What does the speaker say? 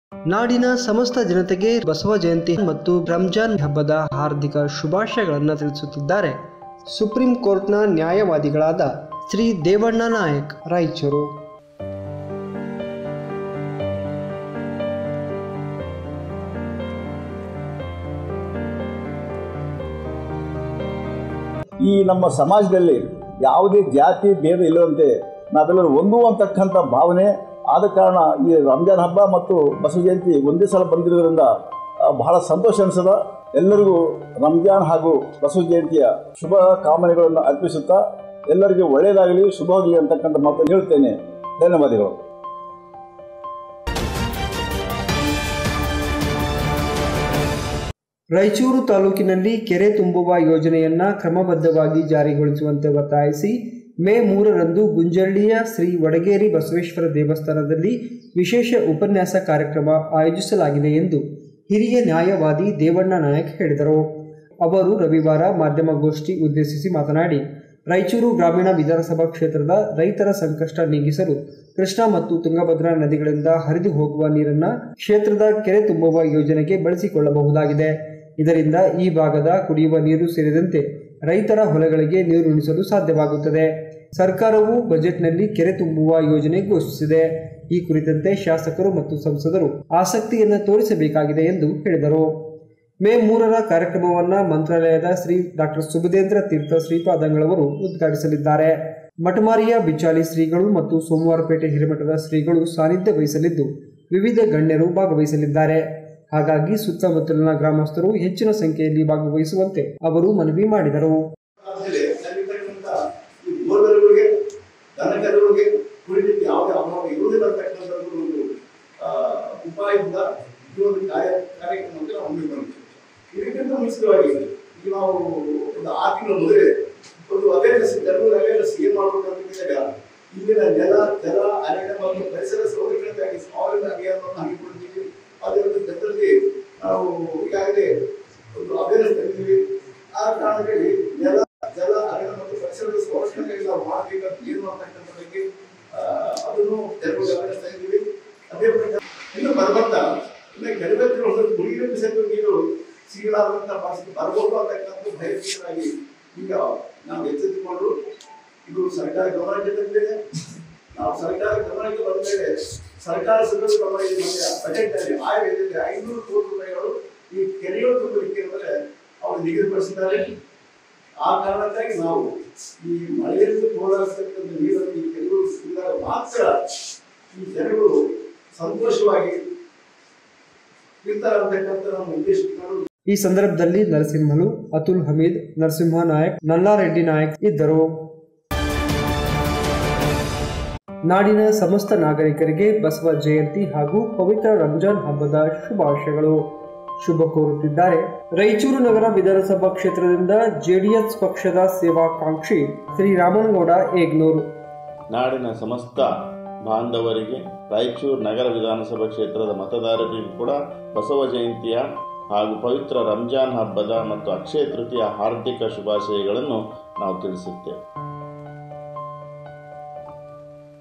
ನಾಡಿನ ಸಮಸ್ತ ಜನತೆಗೆ ಬಸವ ಜಯಂತಿ ಮತ್ತು ರಂಜಾನ್ ಹಬ್ಬದ ಹಾರ್ದಿಕ ಶುಭಾಶಯಗಳನ್ನು ತಿಳಿಸುತ್ತಿದ್ದಾರೆ ಸುಪ್ರೀಂ ಕೋರ್ಟ್ನ ನ್ಯಾಯವಾದಿಗಳಾದ ಶ್ರೀ ದೇವಣ್ಣ ನಾಯಕ್ ರಾಯಚೂರು ಈ ನಮ್ಮ ಸಮಾಜದಲ್ಲಿ ಯಾವುದೇ ಜಾತಿ ಭೇದ ಇಲ್ಲದಂತೆ ನಾವೆಲ್ಲರೂ ಒಂದು ಅಂತಕ್ಕಂಥ ಭಾವನೆ ಆದ ಕಾರಣ ಈ ರಂಜಾನ್ ಹಬ್ಬ ಮತ್ತು ಬಸವ ಜಯಂತಿ ಒಂದೇ ಸಲ ಬಂದಿರೋದ್ರಿಂದ ಆ, ಬಹಳ ಸಂತೋಷ ಅನಿಸದ ಎಲ್ಲರಿಗೂ ರಂಜಾನ್ ಹಾಗೂ ಬಸವ ಜಯಂತಿಯ ಶುಭ ಕಾಮನೆಗಳನ್ನು ಅರ್ಪಿಸುತ್ತಾ ಎಲ್ಲರಿಗೂ ಒಳ್ಳೆಯದಾಗಲಿ ಶುಭವಾಗಲಿ ಅಂತಕ್ಕಂಥ ಮಾತನ್ನು ಹೇಳ್ತೇನೆ ಧನ್ಯವಾದಗಳು ರಾಯಚೂರು ತಾಲೂಕಿನಲ್ಲಿ ಕೆರೆ ತುಂಬುವ ಯೋಜನೆಯನ್ನ ಕ್ರಮಬದ್ಧವಾಗಿ ಜಾರಿಗೊಳಿಸುವಂತೆ ಒತ್ತಾಯಿಸಿ ಮೇ ಮೂರರಂದು ಗುಂಜಳ್ಳಿಯ ಶ್ರೀ ವಡಗೇರಿ ಬಸವೇಶ್ವರ ದೇವಸ್ಥಾನದಲ್ಲಿ ವಿಶೇಷ ಉಪನ್ಯಾಸ ಕಾರ್ಯಕ್ರಮ ಆಯೋಜಿಸಲಾಗಿದೆ ಎಂದು ಹಿರಿಯ ನ್ಯಾಯವಾದಿ ದೇವಣ್ಣ ನಾಯಕ್ ಹೇಳಿದರು ಅವರು ರವಿವಾರ ಮಾಧ್ಯಮಗೋಷ್ಠಿ ಉದ್ದೇಶಿಸಿ ಮಾತನಾಡಿ ರಾಯಚೂರು ಗ್ರಾಮೀಣ ವಿಧಾನಸಭಾ ಕ್ಷೇತ್ರದ ರೈತರ ಸಂಕಷ್ಟ ನೀಗಿಸಲು ಕೃಷ್ಣಾ ಮತ್ತು ತುಂಗಭದ್ರಾ ನದಿಗಳಿಂದ ಹರಿದು ಹೋಗುವ ನೀರನ್ನ ಕ್ಷೇತ್ರದ ಕೆರೆ ತುಂಬುವ ಯೋಜನೆಗೆ ಬಳಸಿಕೊಳ್ಳಬಹುದಾಗಿದೆ ಇದರಿಂದ ಈ ಭಾಗದ ಕುಡಿಯುವ ನೀರು ಸೇರಿದಂತೆ ರೈತರ ಹೊಲಗಳಿಗೆ ನೀರು ಉಣಿಸಲು ಸಾಧ್ಯವಾಗುತ್ತದೆ ಸರ್ಕಾರವು ಬಜೆಟ್ನಲ್ಲಿ ಕೆರೆ ತುಂಬುವ ಯೋಜನೆ ಘೋಷಿಸಿದೆ ಈ ಕುರಿತಂತೆ ಶಾಸಕರು ಮತ್ತು ಸಂಸದರು ಆಸಕ್ತಿಯನ್ನು ತೋರಿಸಬೇಕಾಗಿದೆ ಎಂದು ಹೇಳಿದರು ಮೇ ಮೂರರ ಕಾರ್ಯಕ್ರಮವನ್ನ ಮಂತ್ರಾಲಯದ ಶ್ರೀ ಡಾಕ್ಟರ್ ಸುಬುಧೇಂದ್ರ ತೀರ್ಥ ಶ್ರೀಪಾದಂಗಳವರು ಉದ್ಘಾಟಿಸಲಿದ್ದಾರೆ ಮಠಮಾರಿಯ ಬಿಚಾಲಿ ಶ್ರೀಗಳು ಮತ್ತು ಸೋಮವಾರಪೇಟೆ ಹಿರೇಮಠದ ಶ್ರೀಗಳು ಸಾನ್ನಿಧ್ಯ ವಹಿಸಲಿದ್ದು ವಿವಿಧ ಗಣ್ಯರು ಭಾಗವಹಿಸಲಿದ್ದಾರೆ ಹಾಗಾಗಿ ಸುತ್ತಮುತ್ತಲಿನ ಗ್ರಾಮಸ್ಥರು ಹೆಚ್ಚಿನ ಸಂಖ್ಯೆಯಲ್ಲಿ ಭಾಗವಹಿಸುವಂತೆ ಅವರು ಮನವಿ ಮಾಡಿದರು ಆಮೇಲೆ ನಲ್ಲಿರ್ತಕ್ಕಂಥ ಈ ಬೋರ್ವೆಲ್ಗಳಿಗೆ ದನಕರುಗಳಿಗೆ ಕುಡಿಲಿಕ್ಕೆ ಯಾವುದೇ ಅಭಾವ ಇರುವುದಿಲ್ಲ ಅಂತಕ್ಕಂಥದ್ದು ಒಂದು ಆ, ಉಪಾಯದಿಂದ ಈ ಒಂದು ಕಾರ್ಯ ಕಾರ್ಯಕ್ರಮಕ್ಕೆ ನಾವು ಹಮ್ಮಿಕೊಂಡಿದ್ದೇವೆ ಇದಕ್ಕಿಂತ ಮುಂಚಿತವಾಗಿ ಈಗ ನಾವು ಒಂದು ಆರು ತಿಂಗಳ ಮೊದಲೇ ಒಂದು ಅವೇರ್ನೆಸ್ ಜನರು ಅವೇರ್ನೆಸ್ ಏನ್ ಮಾಡ್ಬೇಕು ಅಂತ ಕೇಳಿದಾಗ ಇಲ್ಲಿನ ನೆಲ ಜಲ ಅರಣ್ಯ ಮತ್ತು ಪರಿಸರ ಸೌಲಭ್ಯಕ್ಕಾಗಿ ಸ್ವಾವಲಂಬ ಅಭಿಯಾನವನ್ನು ಹಮ್ಮಿಕೊಂಡಿದ್ದೀವಿ ಅದರ ಜೊತೆಯಲ್ಲಿ ನಾವು ಈಗಾಗಲೇ ಒಂದು ಅವೇರ್ನೆಸ್ ತಂದಿದ್ದೀವಿ ಆ ಕಾರಣದಲ್ಲಿ ನೆಲ ಜಲ ಅರಣ್ಯ ಮತ್ತು ಪರಿಸರದ ಸಂರಕ್ಷಣೆಗಾಗಿ ನಾವು ಮಾಡಬೇಕಂತ ಏನು ಅಂತಕ್ಕಂಥ ಬಗ್ಗೆ ಆ, ಅದನ್ನು ಜನರಿಗೆ ಅವೇರ್ನೆಸ್ ತಂದಿದ್ದೀವಿ ಅದೇ ಪ್ರಕಾರ ಇನ್ನು ಬರುವಂತ ಇನ್ನು ಕೆಳಗಟ್ಟಿನ ಒಂದು ಕುಡಿಯುವ ಬಿಸಿಲು ನೀರು ಸಿಗಲಾರಂತ ಪರಿಸ್ಥಿತಿ ಬರ್ಬೋದು ಅಂತಕ್ಕಂಥ ಭಯಭೀತರಾಗಿ ಈಗ ನಾವು ಎಚ್ಚೆತ್ತುಕೊಂಡು ಇದು ಸರ್ಕಾರ ಗಮನಕ್ಕೆ ತಂದಿದೆ ನಾವು ಸರ್ಕಾರ ಗಮನಕ್ಕೆ ಬಂದ ಮೇಲೆ ಸರ್ಕಾರ ಸದಸ್ಯ ಕ್ರಮ ಇದೆ ಮತ್ತೆ ಬಜೆಟ್ ಅಲ್ಲಿ ಆಯ ವೇದಿಕೆ ಐನೂರು ಕೋಟಿ ರೂಪಾಯಿಗಳು ಈ ಕೆರೆಗಳು ತುಂಬಲಿಕ್ಕೆ ಅಂದರೆ ಅವರು ನಿಗದಿಪಡಿಸಿದ್ದಾರೆ ಆ ಕಾರಣಕ್ಕಾಗಿ ನಾವು ಈ ಮಳೆಯಲ್ಲಿ ಹೋರಾಡ್ತಕ್ಕಂಥ ನೀರನ್ನು ಈ ಕೆರೆಗಳು ಸಿಕ್ಕಿದಾಗ ಮಾತ್ರ ಈ ಜನಗಳು ಸಂತೋಷವಾಗಿ ಇರ್ತಾರೆ ಅಂತಕ್ಕಂಥ ನಮ್ಮ ಉದ್ದೇಶ ಇಟ್ಕೊಂಡು ಈ ಸಂದರ್ಭದಲ್ಲಿ ನರಸಿಂಹಲು ಅತುಲ್ ಹಮೀದ್ ನರಸಿಂಹ ನಾಯಕ್ ನಲ್ಲಾರೆಡ್ಡಿ ನಾಯಕ್ ಇದ್ದರು ನಾಡಿನ ಸಮಸ್ತ ನಾಗರಿಕರಿಗೆ ಬಸವ ಜಯಂತಿ ಹಾಗೂ ಪವಿತ್ರ ರಂಜಾನ್ ಹಬ್ಬದ ಶುಭಾಶಯಗಳು ಶುಭ ಕೋರುತ್ತಿದ್ದಾರೆ ರಾಯಚೂರು ನಗರ ವಿಧಾನಸಭಾ ಕ್ಷೇತ್ರದಿಂದ ಜೆಡಿಎಸ್ ಪಕ್ಷದ ಸೇವಾಕಾಂಕ್ಷಿ ಶ್ರೀ ರಾಮನಗೌಡ ಏಗ್ನೂರು ನಾಡಿನ ಸಮಸ್ತ ಬಾಂಧವರಿಗೆ ರಾಯಚೂರು ನಗರ ವಿಧಾನಸಭಾ ಕ್ಷೇತ್ರದ ಮತದಾರರಿಗೂ ಕೂಡ ಬಸವ ಜಯಂತಿಯ ಹಾಗೂ ಪವಿತ್ರ ರಂಜಾನ್ ಹಬ್ಬದ ಮತ್ತು ಅಕ್ಷಯ ತೃತೀಯ ಹಾರ್ದಿಕ ಶುಭಾಶಯಗಳನ್ನು ನಾವು ತಿಳಿಸುತ್ತೇವೆ